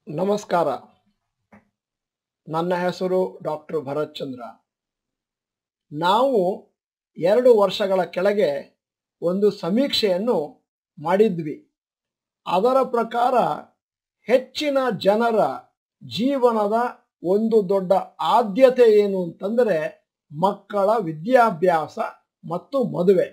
ನಮಸ್ಕಾರ ನನ್ನ ಹೆಸರು ಡಾಕ್ಟರ್ ಭರತ್ ಚಂದ್ರ ನಾವು ಎರಡು ವರ್ಷಗಳ ಕೆಳಗೆ ಒಂದು ಸಮೀಕ್ಷೆಯನ್ನು ಮಾಡಿದ್ವಿ ಅದರ ಪ್ರಕಾರ ಹೆಚ್ಚಿನ ಜನರ ಜೀವನದ ಒಂದು ದೊಡ್ಡ ಆದ್ಯತೆ ಏನು ಅಂತಂದರೆ ಮಕ್ಕಳ ವಿದ್ಯಾಭ್ಯಾಸ ಮತ್ತು ಮದುವೆ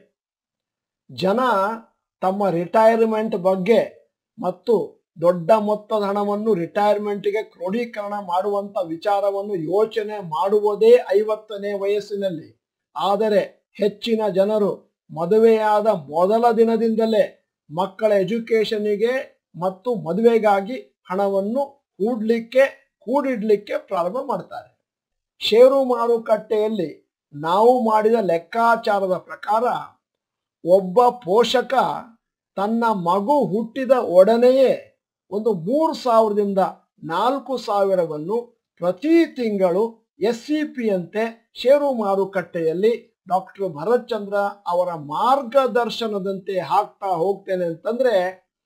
ಜನ ತಮ್ಮ ರಿಟೈರ್ಮೆಂಟ್ ಬಗ್ಗೆ ಮತ್ತು ದೊಡ್ಡ ಮೊತ್ತದ ಹಣವನ್ನು ರಿಟೈರ್ಮೆಂಟ್ಗೆ ಕ್ರೋಢೀಕರಣ ಮಾಡುವಂತ ವಿಚಾರವನ್ನು ಯೋಚನೆ ಮಾಡುವುದೇ ಐವತ್ತನೇ ವಯಸ್ಸಿನಲ್ಲಿ ಆದರೆ ಹೆಚ್ಚಿನ ಜನರು ಮದುವೆಯಾದ ಮೊದಲ ದಿನದಿಂದಲೇ ಮಕ್ಕಳ ಎಜುಕೇಶನಿಗೆ ಮತ್ತು ಮದುವೆಗಾಗಿ ಹಣವನ್ನು ಹೂಡ್ಲಿಕ್ಕೆ ಕೂಡಿಡ್ಲಿಕ್ಕೆ ಪ್ರಾರಂಭ ಮಾಡ್ತಾರೆ ಷೇರು ಮಾರುಕಟ್ಟೆಯಲ್ಲಿ ನಾವು ಮಾಡಿದ ಲೆಕ್ಕಾಚಾರದ ಪ್ರಕಾರ ಒಬ್ಬ ಪೋಷಕ ತನ್ನ ಮಗು ಹುಟ್ಟಿದ ಒಡನೆಯೇ ಒಂದು ಮೂರು ಸಾವಿರದಿಂದ ನಾಲ್ಕು ಸಾವಿರವನ್ನು ಪ್ರತಿ ತಿಂಗಳು ಎಸ್ ಸಿ ಪಿ ಅಂತೆ ಷೇರು ಮಾರುಕಟ್ಟೆಯಲ್ಲಿ ಡಾಕ್ಟರ್ ಭರತ್ ಚಂದ್ರ ಅವರ ಮಾರ್ಗದರ್ಶನದಂತೆ ಹಾಕ್ತಾ ಹೋಗ್ತೇನೆ ಅಂತಂದ್ರೆ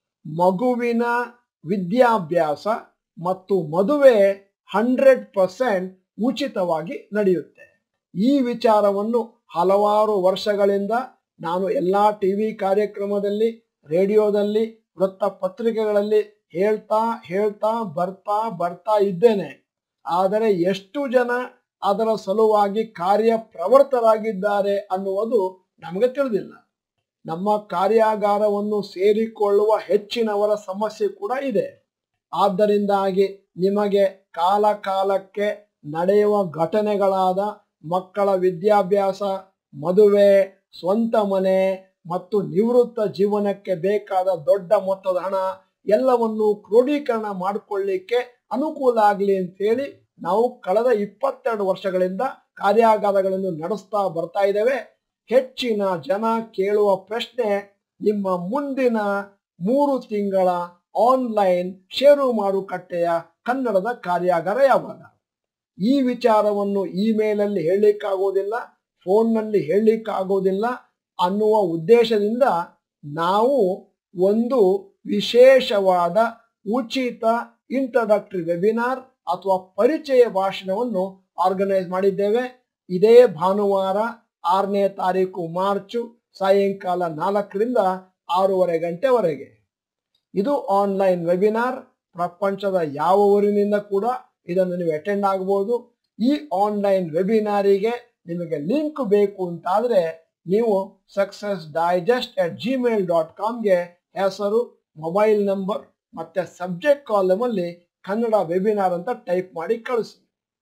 ಮಗುವಿನ ವಿದ್ಯಾಭ್ಯಾಸ ಮತ್ತು ಮದುವೆ ಹಂಡ್ರೆಡ್ ಪರ್ಸೆಂಟ್ ಉಚಿತವಾಗಿ ನಡೆಯುತ್ತೆ ಈ ವಿಚಾರವನ್ನು ಹಲವಾರು ವರ್ಷಗಳಿಂದ ನಾನು ಎಲ್ಲಾ ಟಿವಿ ಕಾರ್ಯಕ್ರಮದಲ್ಲಿ ರೇಡಿಯೋದಲ್ಲಿ ವೃತ್ತಪತ್ರಿಕೆಗಳಲ್ಲಿ ಹೇಳ್ತಾ ಹೇಳ್ತಾ ಬರ್ತಾ ಬರ್ತಾ ಇದ್ದೇನೆ ಆದರೆ ಎಷ್ಟು ಜನ ಅದರ ಸಲುವಾಗಿ ಕಾರ್ಯಪ್ರವರ್ತರಾಗಿದ್ದಾರೆ ಅನ್ನುವುದು ನಮಗೆ ತಿಳಿದಿಲ್ಲ ನಮ್ಮ ಕಾರ್ಯಾಗಾರವನ್ನು ಸೇರಿಕೊಳ್ಳುವ ಹೆಚ್ಚಿನವರ ಸಮಸ್ಯೆ ಕೂಡ ಇದೆ ಆದ್ದರಿಂದಾಗಿ ನಿಮಗೆ ಕಾಲ ಕಾಲಕ್ಕೆ ನಡೆಯುವ ಘಟನೆಗಳಾದ ಮಕ್ಕಳ ವಿದ್ಯಾಭ್ಯಾಸ ಮದುವೆ ಸ್ವಂತ ಮನೆ ಮತ್ತು ನಿವೃತ್ತ ಜೀವನಕ್ಕೆ ಬೇಕಾದ ದೊಡ್ಡ ಮೊತ್ತದ ಹಣ ಎಲ್ಲವನ್ನು ಕ್ರೋಢೀಕರಣ ಮಾಡಿಕೊಳ್ಳಿಕ್ಕೆ ಅನುಕೂಲ ಆಗಲಿ ಅಂತೇಳಿ ನಾವು ಕಳೆದ ಇಪ್ಪತ್ತೆರಡು ವರ್ಷಗಳಿಂದ ಕಾರ್ಯಾಗಾರಗಳನ್ನು ನಡೆಸ್ತಾ ಬರ್ತಾ ಇದ್ದೇವೆ ಹೆಚ್ಚಿನ ಜನ ಕೇಳುವ ಪ್ರಶ್ನೆ ನಿಮ್ಮ ಮುಂದಿನ ಮೂರು ತಿಂಗಳ ಆನ್ಲೈನ್ ಷೇರು ಮಾರುಕಟ್ಟೆಯ ಕನ್ನಡದ ಕಾರ್ಯಾಗಾರ ಯಾವಾಗ ಈ ವಿಚಾರವನ್ನು ಇಮೇಲಲ್ಲಿ ಹೇಳಲಿಕ್ಕಾಗೋದಿಲ್ಲ ಫೋನ್ನಲ್ಲಿ ಹೇಳಲಿಕ್ಕಾಗೋದಿಲ್ಲ ಅನ್ನುವ ಉದ್ದೇಶದಿಂದ ನಾವು ಒಂದು ವಿಶೇಷವಾದ ಉಚಿತ ಇಂಟ್ರಡಕ್ಟರಿ ವೆಬಿನಾರ್ ಅಥವಾ ಪರಿಚಯ ಭಾಷಣವನ್ನು ಆರ್ಗನೈಸ್ ಮಾಡಿದ್ದೇವೆ ಇದೇ ಭಾನುವಾರ ಆರನೇ ತಾರೀಕು ಮಾರ್ಚು ಸಾಯಂಕಾಲ ನಾಲ್ಕರಿಂದ ಆರೂವರೆ ಗಂಟೆವರೆಗೆ ಇದು ಆನ್ಲೈನ್ ವೆಬಿನಾರ್ ಪ್ರಪಂಚದ ಯಾವ ಊರಿನಿಂದ ಕೂಡ ಇದನ್ನು ನೀವು ಅಟೆಂಡ್ ಆಗಬಹುದು ಈ ಆನ್ಲೈನ್ ವೆಬಿನಾರಿಗೆ ನಿಮಗೆ ಲಿಂಕ್ ಬೇಕು ಅಂತಾದ್ರೆ ನೀವು success digest at gmail dot ಕಾಮ್ಗೆ ಹೆಸರು ಮೊಬೈಲ್ ನಂಬರ್ ಮತ್ತೆ ಸಬ್ಜೆಕ್ಟ್ ಕಾಲಮ್ ಅಲ್ಲಿ ಕನ್ನಡ ವೆಬಿನಾರ್ ಅಂತ ಟೈಪ್ ಮಾಡಿ ಕಳಿಸಿ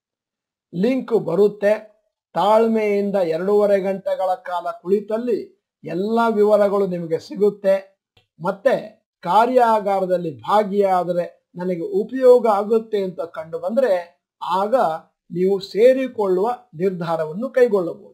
ಲಿಂಕ್ ಬರುತ್ತೆ ತಾಳ್ಮೆಯಿಂದ ಎರಡೂವರೆ ಗಂಟೆಗಳ ಕಾಲ ಕುಳಿತಲ್ಲಿ ಎಲ್ಲ ವಿವರಗಳು ನಿಮಗೆ ಸಿಗುತ್ತೆ ಮತ್ತೆ ಕಾರ್ಯಾಗಾರದಲ್ಲಿ ಭಾಗಿಯಾದರೆ ನನಗೆ ಉಪಯೋಗ ಆಗುತ್ತೆ ಅಂತ ಕಂಡು ಬಂದ್ರೆ ಆಗ ನೀವು ಸೇರಿಕೊಳ್ಳುವ ನಿರ್ಧಾರವನ್ನು ಕೈಗೊಳ್ಳಬಹುದು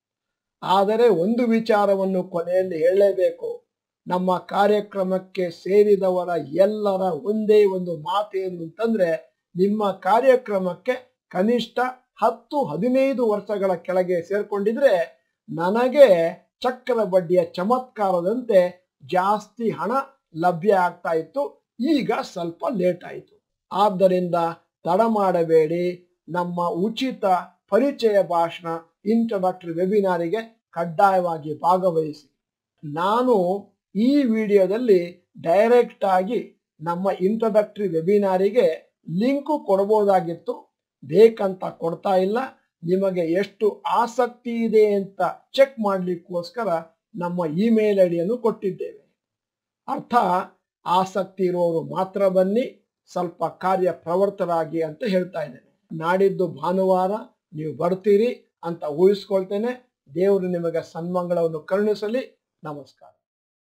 ಆದರೆ ಒಂದು ವಿಚಾರವನ್ನು ಕೊನೆಯಲ್ಲಿ ಹೇಳಲೇಬೇಕು ನಮ್ಮ ಕಾರ್ಯಕ್ರಮಕ್ಕೆ ಸೇರಿದವರ ಎಲ್ಲರ ಒಂದೇ ಒಂದು ಮಾತೇನು ಅಂತಂದ್ರೆ ನಿಮ್ಮ ಕಾರ್ಯಕ್ರಮಕ್ಕೆ ಕನಿಷ್ಠ ಹತ್ತು ಹದಿನೈದು ವರ್ಷಗಳ ಕೆಳಗೆ ಸೇರ್ಕೊಂಡಿದ್ರೆ ನನಗೆ ಚಕ್ರ ಬಡ್ಡಿಯ ಚಮತ್ಕಾರದಂತೆ ಜಾಸ್ತಿ ಹಣ ಲಭ್ಯ ಆಗ್ತಾ ಇತ್ತು ಈಗ ಸ್ವಲ್ಪ ಲೇಟ್ ಆಯಿತು ಆದ್ದರಿಂದ ತಡ ಮಾಡಬೇಡಿ ನಮ್ಮ ಉಚಿತ ಪರಿಚಯ ಭಾಷಣ ಇಂಟ್ರಡಕ್ಟರಿ ವೆಬಿನಾರಿಗೆ ಕಡ್ಡಾಯವಾಗಿ ಭಾಗವಹಿಸಿ ನಾನು ಈ ವಿಡಿಯೋದಲ್ಲಿ ಡೈರೆಕ್ಟ್ ಆಗಿ ನಮ್ಮ ಇಂಟ್ರಡಕ್ಟರಿ ವೆಬಿನಾರಿಗೆ ಲಿಂಕು ಕೊಡಬಹುದಾಗಿತ್ತು ಬೇಕಂತ ಕೊಡ್ತಾ ಇಲ್ಲ ನಿಮಗೆ ಎಷ್ಟು ಆಸಕ್ತಿ ಇದೆ ಅಂತ ಚೆಕ್ ಮಾಡಲಿಕ್ಕೋಸ್ಕರ ನಮ್ಮ ಇಮೇಲ್ ಐಡಿಯನ್ನು ಕೊಟ್ಟಿದ್ದೇವೆ ಅರ್ಥ ಆಸಕ್ತಿ ಇರುವವರು ಮಾತ್ರ ಬನ್ನಿ ಸ್ವಲ್ಪ ಕಾರ್ಯ ಪ್ರವರ್ತರಾಗಿ ಅಂತ ಹೇಳ್ತಾ ಇದ್ದೇನೆ ನಾಡಿದ್ದು ಭಾನುವಾರ ನೀವು ಬರ್ತೀರಿ ಅಂತ ಊಹಿಸ್ಕೊಳ್ತೇನೆ ದೇವರು ನಿಮಗೆ ಸನ್ಮಂಗಳವನ್ನು ಕರುಣಿಸಲಿ ನಮಸ್ಕಾರ